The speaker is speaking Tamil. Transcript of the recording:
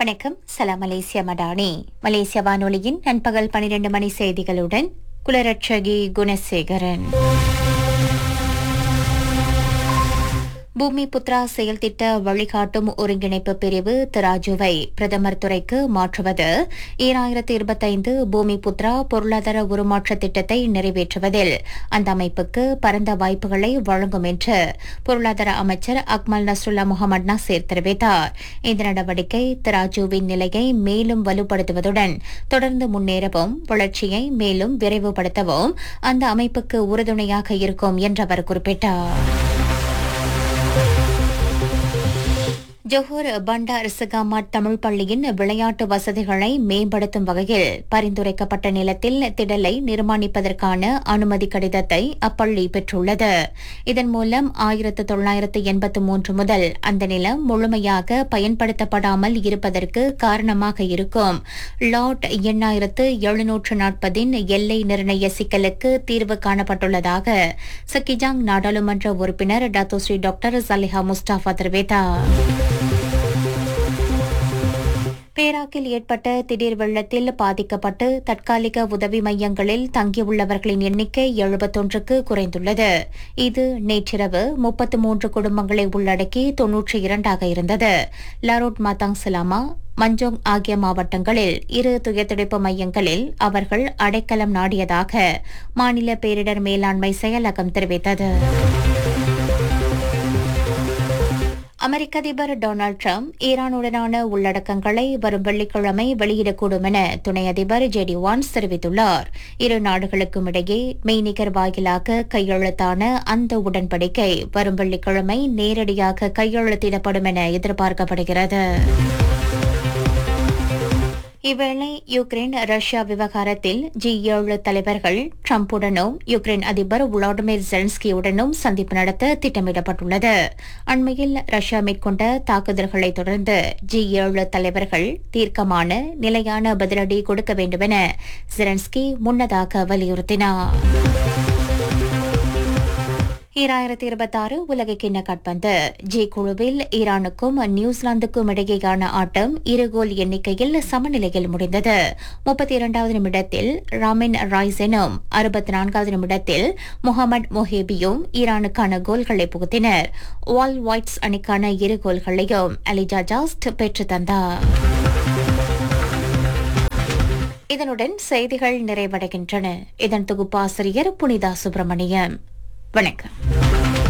வணக்கம் சலாம் மலேசியா மடானி மலேசிய வானொலியின் நண்பகல் பனிரெண்டு மணி செய்திகளுடன் குலரட்சகி குணசேகரன் பூமி புத்ரா செயல் திட்ட வழிகாட்டும் ஒருங்கிணைப்பு பிரிவு திராஜுவை பிரதமர் துறைக்கு மாற்றுவது ஈராயிரத்து இருபத்தைந்து பூமி புத்ரா பொருளாதார உருமாற்ற திட்டத்தை நிறைவேற்றுவதில் அந்த அமைப்புக்கு பரந்த வாய்ப்புகளை வழங்கும் என்று பொருளாதார அமைச்சர் அக்மல் நஸ்ருல்லா முகமது நசீர் தெரிவித்தார் இந்த நடவடிக்கை திராஜுவின் நிலையை மேலும் வலுப்படுத்துவதுடன் தொடர்ந்து முன்னேறவும் வளர்ச்சியை மேலும் விரைவுபடுத்தவும் அந்த அமைப்புக்கு உறுதுணையாக இருக்கும் என்று அவர் குறிப்பிட்டார் ஜொஹூர் பண்டார் சிகாமாட் தமிழ் பள்ளியின் விளையாட்டு வசதிகளை மேம்படுத்தும் வகையில் பரிந்துரைக்கப்பட்ட நிலத்தில் திடலை நிர்மாணிப்பதற்கான அனுமதி கடிதத்தை அப்பள்ளி பெற்றுள்ளது இதன் மூலம் ஆயிரத்து தொள்ளாயிரத்து எண்பத்து மூன்று முதல் அந்த நிலம் முழுமையாக பயன்படுத்தப்படாமல் இருப்பதற்கு காரணமாக இருக்கும் லாட் எண்ணாயிரத்து எழுநூற்று நாற்பதின் எல்லை நிர்ணய சிக்கலுக்கு தீர்வு காணப்பட்டுள்ளதாக சக்கிஜாங் நாடாளுமன்ற உறுப்பினர் டத்தோஸ்ரீ டாக்டர் சலிஹா முஸ்டாஃபா தெரிவித்தார் பேராக்கில் ஏற்பட்ட திடீர் வெள்ளத்தில் பாதிக்கப்பட்டு தற்காலிக உதவி மையங்களில் தங்கியுள்ளவர்களின் எண்ணிக்கை எழுபத்தொன்றுக்கு குறைந்துள்ளது இது நேற்றிரவு முப்பத்து மூன்று குடும்பங்களை உள்ளடக்கி தொன்னூற்றி இரண்டாக இருந்தது லாரோட் மாதாங் சலாமா மஞ்சோங் ஆகிய மாவட்டங்களில் இரு துயர்துடைப்பு மையங்களில் அவர்கள் அடைக்கலம் நாடியதாக மாநில பேரிடர் மேலாண்மை செயலகம் தெரிவித்தது அமெரிக்க அதிபர் டொனால்டு டிரம்ப் ஈரானுடனான உள்ளடக்கங்களை வரும் வெள்ளிக்கிழமை வெளியிடக்கூடும் என துணை அதிபர் ஜெடி வான்ஸ் தெரிவித்துள்ளார் இரு நாடுகளுக்கும் இடையே மெய்நிகர் வாயிலாக கையெழுத்தான அந்த உடன்படிக்கை வரும் வெள்ளிக்கிழமை நேரடியாக கையெழுத்திடப்படும் என எதிர்பார்க்கப்படுகிறது இவ்வேளை யுக்ரைன் ரஷ்யா விவகாரத்தில் ஜி ஏழு தலைவர்கள் ட்ரம்புடனும் யுக்ரைன் அதிபர் விளாடிமிர் ஜெலன்ஸ்கியுடனும் சந்திப்பு நடத்த திட்டமிடப்பட்டுள்ளது அண்மையில் ரஷ்யா மேற்கொண்ட தாக்குதல்களை தொடர்ந்து ஜி ஏழு தலைவர்கள் தீர்க்கமான நிலையான பதிலடி கொடுக்க வேண்டுமென ஜெலன்ஸ்கி முன்னதாக வலியுறுத்தினார் ஈராயிரத்தி இருபத்தாறு உலக கிண்ண காட்பந்து ஜி குழுவில் ஈரானுக்கும் நியூசிலாந்துக்கும் இடையேயான ஆட்டம் இரு கோல் எண்ணிக்கையில் சமநிலையில் முடிந்தது முப்பத்தி இரண்டாவது நிமிடத்தில் ராமின் ராய்செனும் அறுபத்தி நான்காவது நிமிடத்தில் முகமது மொஹேபியும் ஈரானுக்கான கோல்களை புகுத்தினர் வால் ஒயிட்ஸ் அணிக்கான இரு கோல்களையும் அலிஜா ஜாஸ்ட் பெற்று தந்தார் இதனுடன் செய்திகள் நிறைவடைகின்றன இதன் தொகுப்பாசிரியர் புனிதா சுப்பிரமணியம் வணக்கம்